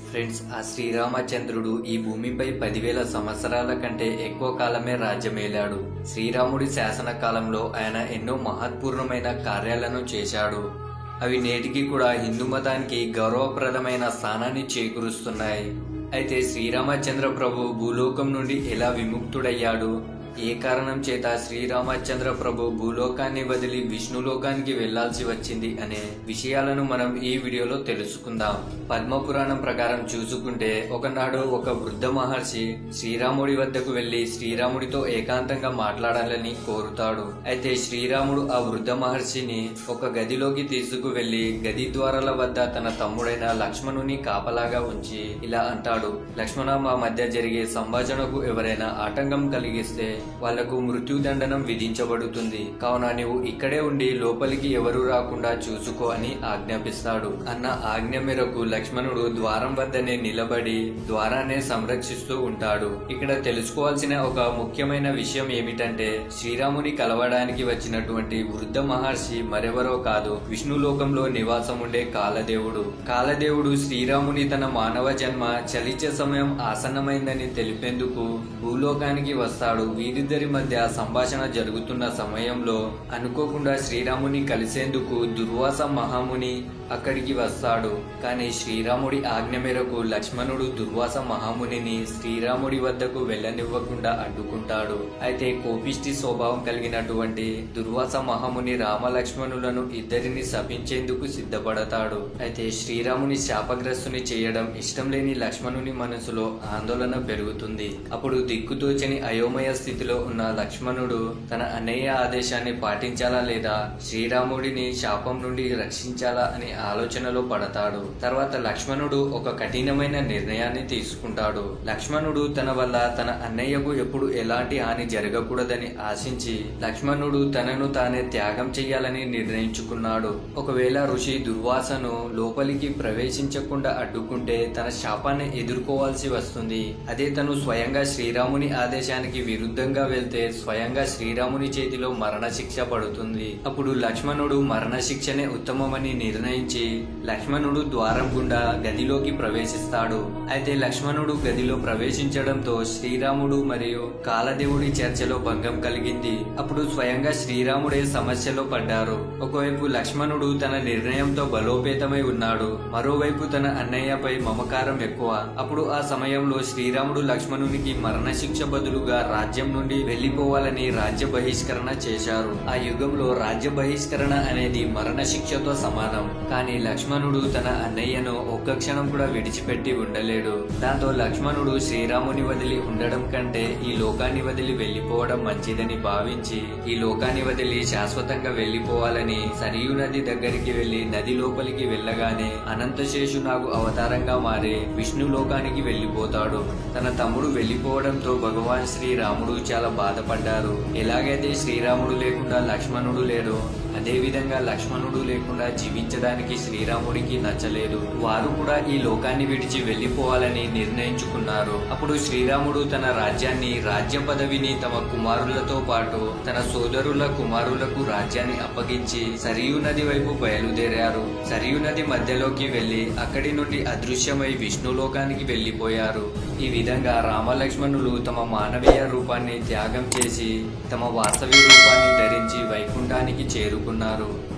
friends ఆ శ్రీరామచంద్రుడు ఈ భూమిపై పదివేల సంవత్సరాల కంటే ఎక్కువ కాలమే రాజ్యమేలాడు శ్రీరాముడి శాసన కాలంలో ఆయన ఎన్నో మహత్పూర్ణమైన కార్యాలను చేశాడు అవి నేటికి కూడా హిందూ మతానికి గౌరవప్రదమైన స్థానాన్ని చేకూరుస్తున్నాయి అయితే శ్రీరామచంద్ర ప్రభు భూలోకం నుండి ఎలా విముక్తుడయ్యాడు ఏ కారణం చేత శ్రీరామచంద్ర ప్రభు భూలోకాన్ని వదిలి విష్ణులోకానికి వెళ్లాల్సి వచ్చింది అనే విషయాలను మనం ఈ వీడియోలో తెలుసుకుందాం పద్మపురాణం ప్రకారం చూసుకుంటే ఒకనాడు ఒక వృద్ధ మహర్షి శ్రీరాముడి వద్దకు వెళ్లి శ్రీరాముడితో ఏకాంతంగా మాట్లాడాలని కోరుతాడు అయితే శ్రీరాముడు ఆ వృద్ధ మహర్షిని ఒక గదిలోకి తీసుకువెళ్లి గది ద్వారాల వద్ద తన తమ్ముడైన లక్ష్మణుని కాపలాగా ఉంచి ఇలా అంటాడు లక్ష్మణ మా మధ్య జరిగే సంభాషణకు ఎవరైనా ఆటంకం కలిగిస్తే వాళ్లకు మృత్యుదండనం విధించబడుతుంది కావున నీవు ఇక్కడే ఉండి లోపలికి ఎవరు రాకుండా చూసుకో అని ఆజ్ఞాపిస్తాడు అన్న ఆజ్ఞ మేరకు లక్ష్మణుడు ద్వారం వద్దనే నిలబడి ద్వారాన్ని సంరక్షిస్తూ ఉంటాడు ఇక్కడ తెలుసుకోవాల్సిన ఒక ముఖ్యమైన విషయం ఏమిటంటే శ్రీరాముని కలవడానికి వచ్చినటువంటి వృద్ధ మహర్షి మరెవరో కాదు విష్ణులోకంలో నివాసం ఉండే కాలదేవుడు కాలదేవుడు శ్రీరాముని తన మానవ జన్మ చలిచే సమయం ఆసన్నమైందని తెలిపేందుకు భూలోకానికి వస్తాడు వీరిద్దరి మధ్య సంభాషణ జరుగుతున్న సమయంలో అనుకోకుండా శ్రీరాముని కలిసేందుకు దుర్వాస మహాముని అక్కడికి వస్తాడు కానీ శ్రీరాముడి ఆజ్ఞ మేరకు లక్ష్మణుడు దుర్వాస మహామునిని శ్రీరాముడి వద్దకు వెళ్ళనివ్వకుండా అడ్డుకుంటాడు అయితే కోపిష్టి స్వభావం కలిగినటువంటి దుర్వాస మహాముని రామలక్ష్మణులను ఇద్దరిని శపించేందుకు సిద్ధపడతాడు అయితే శ్రీరాముని శాపగ్రస్తుని చేయడం ఇష్టం లేని లక్ష్మణుని మనసులో ఆందోళన పెరుగుతుంది అప్పుడు దిక్కుతోచని అయోమయ స్థితిలో ఉన్న లక్ష్మణుడు తన అన్నయ్య ఆదేశాన్ని పాటించాలా లేదా శ్రీరాముడిని శాపం నుండి రక్షించాలా అనే ఆలోచనలో పడతాడు తర్వాత లక్ష్మణుడు ఒక కఠినమైన నిర్ణయాన్ని తీసుకుంటాడు లక్ష్మణుడు తన వల్ల తన అన్నయ్యకు ఎప్పుడు ఎలాంటి హాని జరగకూడదని ఆశించి లక్ష్మణుడు తనను తానే త్యాగం చేయాలని నిర్ణయించుకున్నాడు ఒకవేళ ఋషి దుర్వాసను లోపలికి ప్రవేశించకుండా అడ్డుకుంటే తన శాపాన్ని ఎదుర్కోవాల్సి వస్తుంది అదే తను స్వయంగా శ్రీరాముని ఆదేశానికి విరుద్ధంగా వెళ్తే స్వయంగా శ్రీరాముని చేతిలో మరణశిక్ష పడుతుంది అప్పుడు లక్ష్మణుడు మరణశిక్షనే ఉత్తమమని నిర్ణయించి లక్ష్మణుడు ద్వారం గుండా గదిలోకి ప్రవేశిస్తాడు అయితే లక్ష్మణుడు గదిలో ప్రవేశించడంతో శ్రీరాముడు మరియు కాలదేవుడి చర్చలో భంగం కలిగింది అప్పుడు స్వయంగా శ్రీరాముడే సమస్యలో పడ్డారు ఒకవైపు లక్ష్మణుడు తన నిర్ణయంతో బలోపేతమై ఉన్నాడు మరోవైపు తన అన్నయ్యపై మమకారం ఎక్కువ అప్పుడు ఆ సమయంలో శ్రీరాముడు లక్ష్మణునికి మరణశిక్ష బదులుగా రాజ్యం నుండి వెళ్లిపోవాలని రాజ్య బహిష్కరణ చేశారు ఆ యుగంలో రాజ్య బహిష్కరణ అనేది మరణశిక్షతో సమానం కానీ లక్ష్మణుడు తన అన్నయ్యను ఒక్క క్షణం కూడా విడిచిపెట్టి ఉండలేడు దాంతో లక్ష్మణుడు శ్రీరాముని వదిలి ఉండడం కంటే ఈ లోకాన్ని వదిలి వెళ్లిపోవడం మంచిదని భావించి ఈ లోకాన్ని వదిలి శాశ్వతంగా వెళ్లిపోవాలని సరియు నది దగ్గరికి వెళ్లి నది లోపలికి వెళ్ళగానే అనంతశేషు నాకు అవతారంగా మారి విష్ణు లోకానికి వెళ్లిపోతాడు తన తమ్ముడు వెళ్లిపోవడంతో భగవాన్ శ్రీరాముడు చాలా బాధపడ్డారు ఎలాగైతే శ్రీరాముడు లేకుండా లక్ష్మణుడు లేడు అదే విధంగా లక్ష్మణుడు లేకుండా జీవించడానికి శ్రీరాముడికి నచ్చలేదు వారు కూడా ఈ లోకాన్ని విడిచి వెళ్లిపోవాలని నిర్ణయించుకున్నారు అప్పుడు శ్రీరాముడు తన రాజ్యాన్ని రాజ్య పదవిని తమ కుమారులతో పాటు తన సోదరుల కుమారులకు రాజ్యాన్ని అప్పగించి సరియు నది వైపు బయలుదేరారు సరియు నది మధ్యలోకి వెళ్లి అక్కడి నుండి అదృశ్యమై విష్ణులోకానికి వెళ్లిపోయారు ఈ విధంగా రామలక్ష్మణులు తమ మానవీయ రూపాన్ని త్యాగం చేసి తమ వాస్తవి రూపాన్ని ధరించి వైకుంఠానికి చేరుకున్నారు